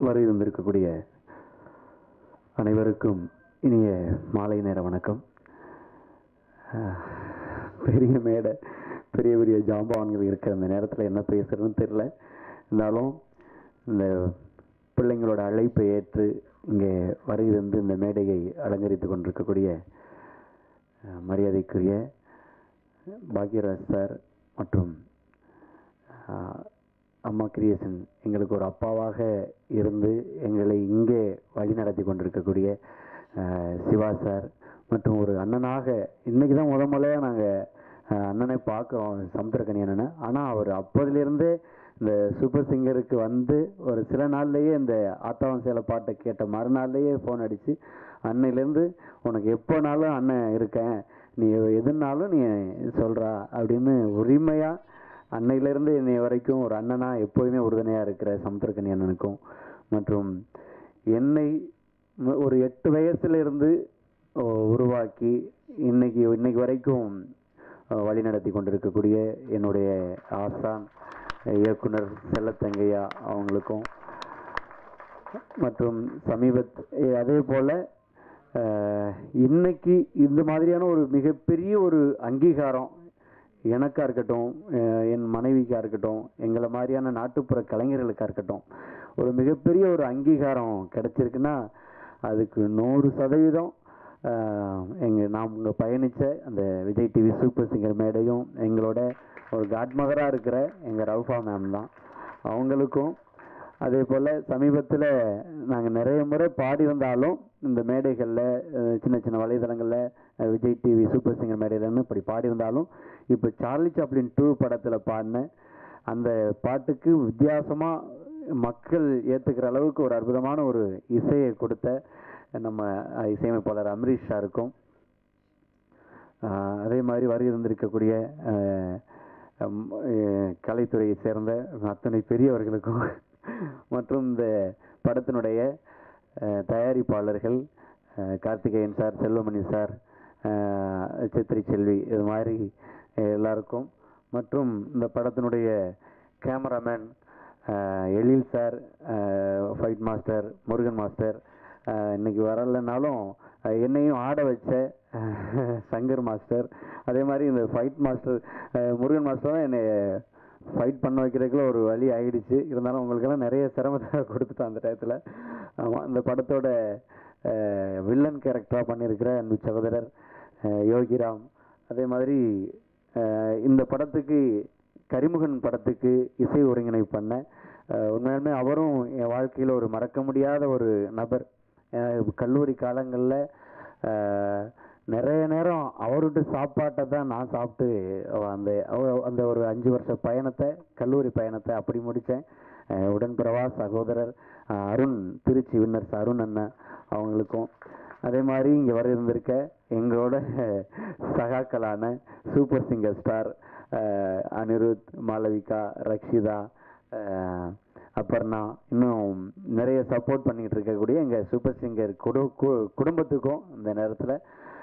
வர இருந்திருக்கக்கூடிய அனைவருக்கும் இனிய மாலை நேர வணக்கம் அஹ், பெரிய மேடை பெரிய பெரிய ஜாம்பவான்கள் இருக்கிற அந்த நேரத்தில் என்ன பேசுறதுன்னு தெரில இருந்தாலும் இந்த பிள்ளைங்களோட அழைப்பை ஏற்று இங்கே வருகிறது இந்த மேடையை அலங்கரித்து கொண்டிருக்கக்கூடிய அஹ், மரியாதைக்குரிய பாக்யராஜ் சார் மற்றும் ஆஹ், அம்மா கிரியேஷன் எங்களுக்கு ஒரு அப்பாவாக இருந்து எங்களை இங்கே வழிநடத்தி கொண்டிருக்கக்கூடிய ஆஹ், சிவா சார் மற்றும் ஒரு அண்ணனாக இன்னைக்கு தான் முத முதல்ல நாங்கள் அண்ணனை பார்க்குறோம் சமுத்திரக்கனி அண்ணனை ஆனால் அவர் அப்போதிலிருந்தே இந்த சூப்பர் சிங்கருக்கு வந்து ஒரு சில நாள்லயே இந்த ஆத்தாவன் சேலை பாட்டை கேட்ட மறுநாள்லயே ஃபோன் அடித்து அன்னையிலேருந்து உனக்கு எப்போனாலும் அண்ணன் இருக்கேன் நீ எதுனாலும் நீ சொல்கிறா அப்படின்னு உரிமையாக அன்னையிலேருந்து இன்னை வரைக்கும் ஒரு அண்ணனா எப்போதுமே உறுதுணையாக இருக்கிற சமுத்திரக்கனி அண்ணனுக்கும் மற்றும் என்னை ம- ஒரு எட்டு வயசுல இருந்து ஓ, உருவாக்கி இன்னைக்கு இன்னைக்கு வரைக்கும் அஹ், வழிநடத்தி கொண்டிருக்கக்கூடிய என்னுடைய ஆசான் இயக்குனர் செல்லத்தங்கையா அவங்களுக்கும் மற்றும் சமீபத் எ- அதே போல அஹ், இன்னைக்கு இந்த மாதிரியான ஒரு மிகப்பெரிய ஒரு அங்கீகாரம் எனக்கா இருக்கட்டும் அஹ், என் மனைவிக்கா இருக்கட்டும் எங்களை மாதிரியான நாட்டுப்புற கலைஞர்களுக்கா இருக்கட்டும் ஒரு மிகப்பெரிய ஒரு அங்கீகாரம் கிடைச்சிருக்குன்னா அதுக்கு நூறு சதவீதம் அஹ், எங்க நாம் இங்கே பயணித்த அந்த விஜய் டிவி சூப்பர் சிங்கர் மேடையும் எங்களோட ஒரு காட்மகராக இருக்கிற எங்கள் ரவுஃபா மேம் தான் அவங்களுக்கும் அதே போல் சமீபத்தில் நாங்கள் நிறைய முறை பாடி வந்தாலும் இந்த மேடைகளில் சின்ன சின்ன வலைதளங்களில் விஜய் டிவி சூப்பர் சிங்கர் மேடையிலன்னு இப்படி பாடி வந்தாலும் இப்போ சார்லி சாப்ளின் டூ படத்தில் பாடின அந்த பாட்டுக்கு வித்தியாசமாக மக்கள் ஏற்றுக்கிற அளவுக்கு ஒரு அற்புதமான ஒரு இசையை கொடுத்த நம்ம அஹ், இசையமைப்பாளர் அமரீஷ் சாருக்கும் ஆஹ் அதே மாதிரி வரி இருந்திருக்கக்கூடிய ஆஹ் ஹம், அஹ் கலைத்துறையை சேர்ந்த அத்தனை பெரியவர்களுக்கும் மற்றும் இந்த படத்தினுடைய ஆஹ் தயாரிப்பாளர்கள் ஆஹ் கார்த்திகேயன் சார் செல்வமணி சார் ஆஹ் சித்திரை செல்வி இது மாதிரி எல்லாருக்கும் மற்றும் இந்த படத்தினுடைய கேமராமேன் ஆஹ் Ezhil sir fight master Murugan master ஆஹ் இன்னைக்கு வரலைனாலும் ஆஹ் என்னையும் ஆட வச்ச ஆஹ் சங்கர் மாஸ்டர் அதே மாதிரி இந்த ஃபைட் மாஸ்டர் ஆஹ் முருகன் மாஸ்டர் தான் என்னை ஃபைட் பண்ண வைக்கிறதுக்குள்ள ஒரு வழி ஆயிடுச்சு இருந்தாலும் உங்களுக்கெல்லாம் நிறைய சிரமத்தை கொடுத்துட்டேன் அந்த டயத்தில் ஆமாம் இந்த படத்தோட ஆஹ் வில்லன் கேரக்டராக பண்ணியிருக்கிற அன்பு சகோதரர் ஆஹ் யோகிராம் அதே மாதிரி ஆஹ் இந்த படத்துக்கு கரிமுகன் படத்துக்கு இசை ஒருங்கிணைப்பு பண்ண ஆஹ் உண்மையாலுமே அவரும் என் வாழ்க்கையில் ஒரு மறக்க முடியாத ஒரு நபர் ஆஹ் கல்லூரி காலங்களில் நிறைய நேரம் அவருடைய சாப்பாட்டை தான் நான் சாப்பிட்டு அந்த அவ- அந்த ஒரு அஞ்சு வருஷ பயணத்தை கல்லூரி பயணத்தை அப்படி முடித்தேன் உடன்பிறவா சகோதரர் ஆஹ் அருண் திருச்சி வின்னர்ஸ் அருண் அண்ணன் அவங்களுக்கும் அதே மாதிரி இங்கே வர இருந்திருக்க எங்களோட சகாக்களான super singer star Anirudh Malavika Rakshitha ஆஹ் அபர்ணா இன்னும் நிறைய சப்போர்ட் பண்ணிக்கிட்டு இருக்கக்கூடிய எங்கள் சூப்பர் சிங்கர் குடு கு- குடும்பத்துக்கும் இந்த நேரத்தில்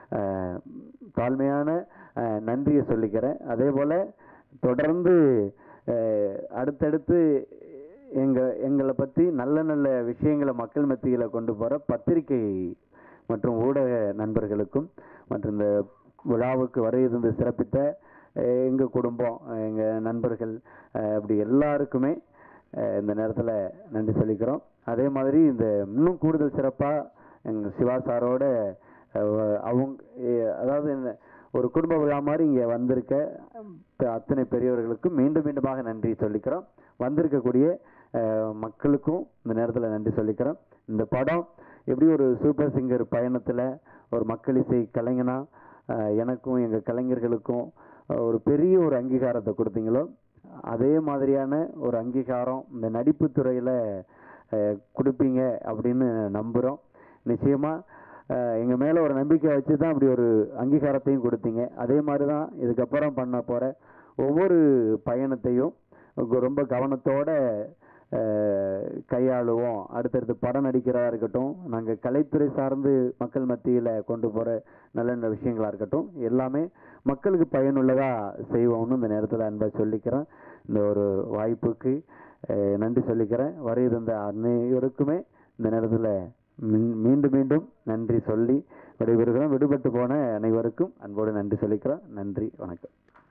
தாழ்மையான ஆஹ் நன்றியை சொல்லிக்கிறேன் அதே போல் தொடர்ந்து ஆஹ் அடுத்தடுத்து எங்க எங்களை பற்றி நல்ல நல்ல விஷயங்களை மக்கள் மத்தியில் கொண்டு போகிற பத்திரிகை மற்றும் ஊடக நண்பர்களுக்கும் மற்றும் இந்த விழாவுக்கு வர இருந்து சிறப்பித்த அஹ், எங்க குடும்பம் அஹ், எங்க நண்பர்கள் அஹ், இப்படி எல்லாருக்குமே அஹ், இந்த நேரத்தில் நன்றி சொல்லிக்கிறோம் அதே மாதிரி இந்த இன்னும் கூடுதல் சிறப்பாக எங்கள் சிவா சாரோட அஹ், அவங்க அஹ், அதாவது இந்த ஒரு குடும்ப விழா மாதிரி இங்கே வந்திருக்க அஹ், அத்தனை பெரியவர்களுக்கும் மீண்டும் மீண்டுமாக நன்றி சொல்லிக்கிறோம் வந்திருக்கக்கூடிய அஹ், மக்களுக்கும் இந்த நேரத்தில் நன்றி சொல்லிக்கிறோம் இந்த படம் எப்படி ஒரு சூப்பர் சிங்கர் பயணத்தில் ஒரு மக்கள் இசை கலைஞனா அஹ், எனக்கும் எங்கள் கலைஞர்களுக்கும் அஹ், ஒரு பெரிய ஒரு அங்கீகாரத்தை கொடுத்தீங்களோ அதே மாதிரியான ஒரு அங்கீகாரம் இந்த நடிப்பு துறையில் கொடுப்பீங்க அப்படின்னு நம்புகிறோம் நிச்சயமாக எங்கள் மேலே ஒரு நம்பிக்கை வச்சு தான் அப்படி ஒரு அங்கீகாரத்தையும் கொடுத்தீங்க அதே மாதிரி தான் இதுக்கப்புறம் பண்ண போகிற ஒவ்வொரு பயணத்தையும் கொ- ரொம்ப கவனத்தோட அஹ், கையாளுவோம் அடுத்தடுத்து படம் நடிக்கிறதா இருக்கட்டும் நாங்கள் கலைத்துறை சார்ந்து மக்கள் மத்தியில் கொண்டு போகிற நல்ல நல்ல விஷயங்களாக இருக்கட்டும் எல்லாமே மக்களுக்கு பயனுள்ளதாக செய்வோம்னு இந்த நேரத்தில் அன்பாக சொல்லிக்கிறேன் இந்த ஒரு வாய்ப்புக்கு அஹ், நன்றி சொல்லிக்கிறேன் வருகிற அனைவருக்குமே இந்த நேரத்தில் மீண்டும் மீண்டும் நன்றி சொல்லி விடைபெறுகிறோம் விடுபட்டு போன அனைவருக்கும் அன்போடு நன்றி சொல்லிக்கிறோம் நன்றி வணக்கம்